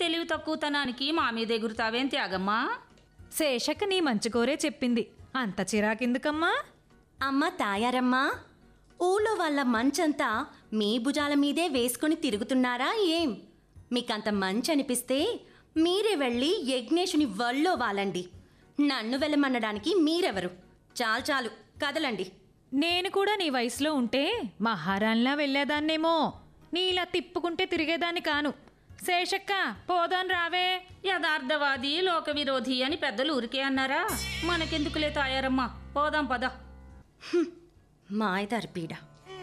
తెలివి తక్కువతనానికి మా మీద ఎగురుతావేం త్యాగమ్మా శేషక్క నీ మంచికోరే చెప్పింది అంత చిరాకెందుకమ్మా అమ్మ తాయారమ్మా ఊళ్ళో వాళ్ళ మంచంతా మీ భుజాల మీదే వేసుకుని తిరుగుతున్నారా ఏం మీకంత మంచి అనిపిస్తే మీరే వెళ్ళి యజ్ఞేషుని వల్లో వాలండి నన్ను వెళ్ళమనడానికి మీరెవరు చాలు చాలు కదలండి నేను కూడా నీ వయసులో ఉంటే మహారాణిలా వెళ్ళేదాన్నేమో నీలా తిప్పుకుంటే తిరిగేదాన్ని కాను శేషక్క పోదాన్ రావే యథార్థవాది లోక విరోధి అని పెద్దలు ఊరికే అన్నారా మనకెందుకులే తాయారమ్మా పోదాం పద మాయదారి పీడ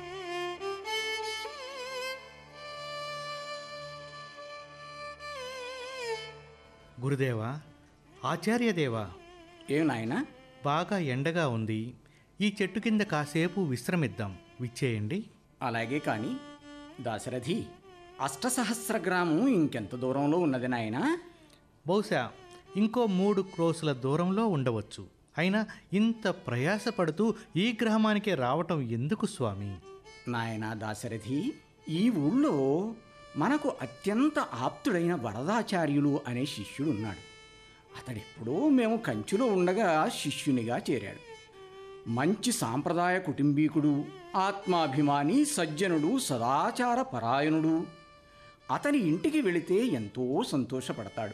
గురుదేవా ఆచార్యదేవా ఏం నాయనా బాగా ఎండగా ఉంది ఈ చెట్టు కింద కాసేపు విశ్రమిద్దాం విచ్చేయండి అలాగే కానీ దాశరథి అష్టసహస్ర గ్రామం ఇంకెంత దూరంలో ఉన్నది నాయనా బహుశా ఇంకో మూడు క్రోసుల దూరంలో ఉండవచ్చు అయినా ఇంత ప్రయాసపడుతూ ఈ గ్రామానికే రావటం ఎందుకు స్వామి నాయనా దాశరథి ఈ ఊళ్ళో మనకు అత్యంత ఆప్తుడైన వరదాచార్యులు అనే శిష్యుడు ఉన్నాడు అతడెప్పుడో మేము కంచులో ఉండగా శిష్యునిగా చేరాడు మంచి సాంప్రదాయ కుటుంబీకుడు ఆత్మాభిమాని సజ్జనుడు సదాచార పరాయణుడు అతని ఇంటికి వెళితే ఎంతో సంతోషపడతాడు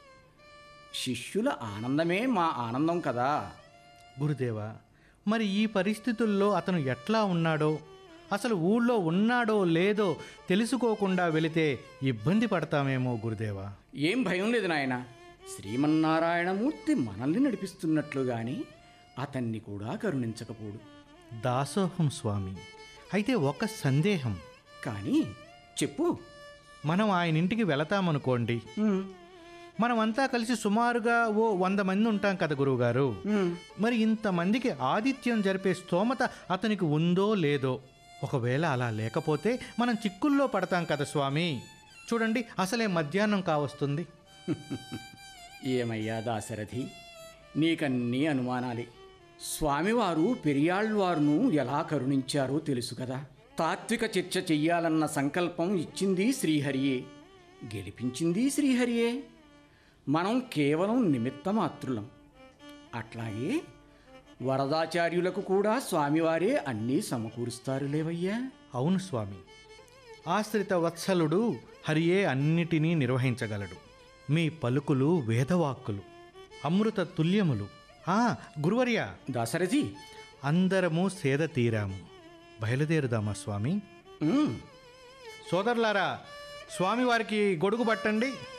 శిష్యుల ఆనందమే మా ఆనందం కదా గురుదేవా మరి ఈ పరిస్థితుల్లో అతను ఎట్లా ఉన్నాడో అసలు ఊళ్ళో ఉన్నాడో లేదో తెలుసుకోకుండా వెళితే ఇబ్బంది పడతామేమో గురుదేవా ఏం భయం లేదు నాయన శ్రీమన్నారాయణమూర్తి మనల్ని నడిపిస్తున్నట్లుగాని అతన్ని కూడా కరుణించకపోడు దాసోహం స్వామి అయితే ఒక సందేహం కానీ చెప్పు మనం ఆయన ఇంటికి వెళతామనుకోండి మనమంతా కలిసి సుమారుగా ఓ వంద మంది ఉంటాం కదా గురువుగారు మరి ఇంతమందికి ఆతిథ్యం జరిపే స్తోమత అతనికి ఉందో లేదో ఒకవేళ అలా లేకపోతే మనం చిక్కుల్లో పడతాం కదా స్వామి చూడండి అసలే మధ్యాహ్నం కావస్తుంది ఏమయ్యా దాశరథి నీకన్నీ అనుమానాలే స్వామివారు పెరియాళ్వారును ఎలా కరుణించారో తెలుసు కదా తాత్విక చర్చ చెయ్యాలన్న సంకల్పం ఇచ్చింది శ్రీహరియే గెలిపించింది శ్రీహరియే మనం కేవలం నిమిత్త మాత్రులం అట్లాగే వరదాచార్యులకు కూడా స్వామివారే అన్నీ సమకూరుస్తారు లేవయ్యా అవును స్వామి ఆశ్రిత వత్సలుడు హరియే అన్నిటినీ నిర్వహించగలడు మీ పలుకులు వేదవాక్కులు అమృత తుల్యములు ఆ గురువర్య దాశరథి అందరము సేద తీరాము బయలుదేరుదామా స్వామి ఉమ్, సోదరులారా స్వామివారికి గొడుగు పట్టండి